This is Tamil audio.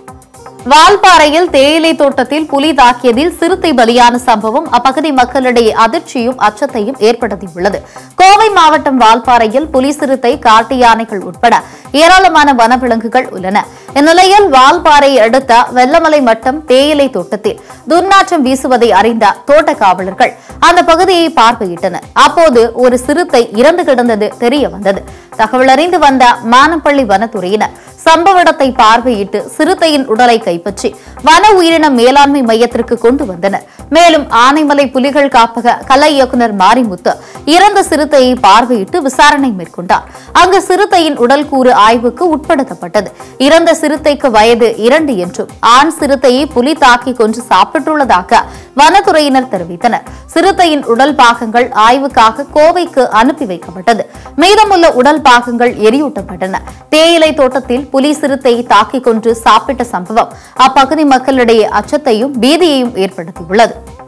வால்பாறையில் தேயிலை தோட்டத்தில் புலி தாக்கியதில் சிறுத்தை பலியான சம்பவம் அப்பகுதி மக்களிடையே அதிர்ச்சியும் அச்சத்தையும் ஏற்படுத்தியுள்ளது கோவை மாவட்டம் வால்பாறையில் புலி சிறுத்தை காட்டு யானைகள் உட்பட ஏராளமான வனவிலங்குகள் உள்ளன இந்நிலையில் வால்பாறையை அடுத்த வெள்ளமலை மட்டம் தேயிலை தோட்டத்தில் துர்நாற்றம் வீசுவதை அறிந்த தோட்ட காவலர்கள் அந்த பகுதியை பார்வையிட்டனர் அப்போது ஒரு சிறுத்தை இறந்து கிடந்தது தெரிய வந்தது தகவல் அறிந்து வந்த மானப்பள்ளி வனத்துறையினர் சம்பவ இடத்தை பார்வையிட்டு சிறுத்தையின் உடலை கைப்பற்றி வன உயிரின மேலாண்மை மையத்திற்கு கொண்டு வந்தனர் மேலும் ஆனைமலை புலிகள் காப்பக கலை இயக்குநர் மாரிமுத்து இறந்த சிறுத்தையை பார்வையிட்டு விசாரணை மேற்கொண்டார் அங்கு சிறுத்தையின் உடல் கூறு ஆய்வுக்கு உட்படுத்தப்பட்டது இறந்த சிறுத்தைக்கு வயது இரண்டு என்றும் ஆண் சிறுத்தையை புலி தாக்கி கொன்று சாப்பிட்டுள்ளதாக வனத்துறையினர் தெரிவித்தனர் சிறுத்தையின் உடல் பாகங்கள் ஆய்வுக்காக கோவைக்கு அனுப்பி வைக்கப்பட்டது மீதமுள்ள உடல் பாகங்கள் எரியூட்டப்பட்டன தேயிலை தோட்டத்தில் புலி சிறுத்தையை தாக்கிக் கொன்று சாப்பிட்ட சம்பவம் அப்பகுதி மக்களிடையே அச்சத்தையும் பீதியையும் ஏற்படுத்தியுள்ளது